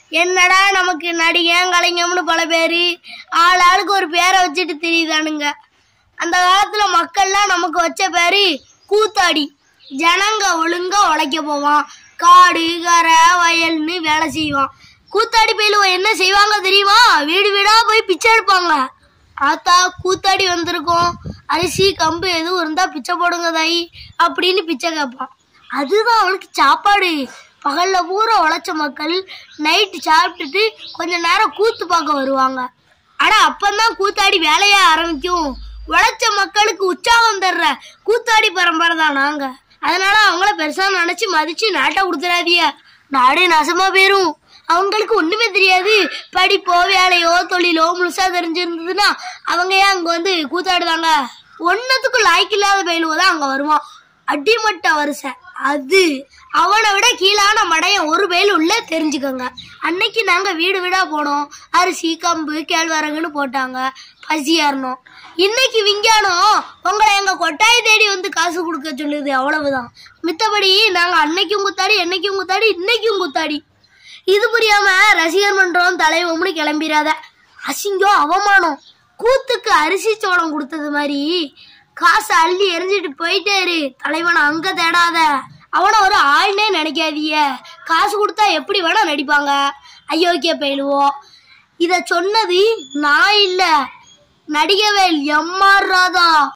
என்னடா நமக்கு நடிகன் கலைஞம்னு பல பேரு ஆள் ஆளுக்கு ஒரு பேரை வச்சுட்டு தெரியுதானுங்க அந்த காலத்துல மக்கள்லாம் நமக்கு வச்ச பேரு கூத்தாடி ஜனங்க ஒழுங்கா உழைக்க போவான் காடு கரை வயல்னு வேலை செய்வான் கூத்தாடி பயிலுவ என்ன செய்வாங்க தெரியுமா வீடு வீடா போய் பிச்சை எடுப்பாங்க ஆத்தா கூத்தாடி வந்திருக்கோம் அரிசி கம்பு எதுவும் இருந்தா பிச்சை போடுங்க தாயி அப்படின்னு பிச்சை கேட்பான் அதுதான் அவனுக்கு சாப்பாடு பகல்ல பூரா உழைச்ச மக்கள் நைட்டு சாப்பிட்டுட்டு கொஞ்ச நேரம் கூத்து பார்க்க வருவாங்க ஆனா அப்பந்தான் கூத்தாடி வேலைய ஆரம்பிக்கும் உழைச்ச மக்களுக்கு உற்சாகம் தர்ற கூத்தாடி பரம்பரை தான் நாங்க அதனால அவங்கள பெருசா நினைச்சு மதிச்சு நாட்டை கொடுத்துடாதீங்க நாடே நாசமா போயிரும் அவங்களுக்கு ஒண்ணுமே தெரியாது படிப்போ வேலையோ தொழிலோ முழுசா தெரிஞ்சிருந்ததுன்னா அவங்க ஏன் அங்க வந்து கூத்தாடுவாங்க ஒன்னத்துக்கும் லாய்க்கு இல்லாத பயிலுவ தான் அங்க வருவான் அடிமட்ட வரிசை அது அவனை விட கீழான மடையன் ஒரு பயில் உள்ள தெரிஞ்சுக்கோங்க அன்னைக்கு நாங்க வீடு வீடா போனோம் அரிசி கம்பு கேழ்வரகுன்னு போட்டாங்க பசி ஏறணும் இன்னைக்கு விஞ்ஞானம் உங்களை எங்க கொட்டாய் தேடி வந்து காசு கொடுக்க சொல்லுது அவ்வளவுதான் மித்தபடி நாங்க அன்னைக்கும் குத்தாடி என்னைக்கும் குத்தாடி இன்னைக்கும் குத்தாடி இது புரியாம ரசிகர் மன்றம் தலைவம்னு கிளம்பிடாத அசிங்கம் அவமானம் கூத்துக்கு அரிசி சோளம் கொடுத்தது மாதிரி காசை அள்ளி எரிஞ்சிட்டு போயிட்டே இரு தலைவனை அங்க தேடாத அவனை ஒரு ஆள்னே நினைக்காதீய காசு கொடுத்தா எப்படி வேணா நடிப்பாங்க அயோக்கிய பயிலுவோம் இத சொன்னது நான் இல்ல நடிகவேல் எம்ஆர் ராதா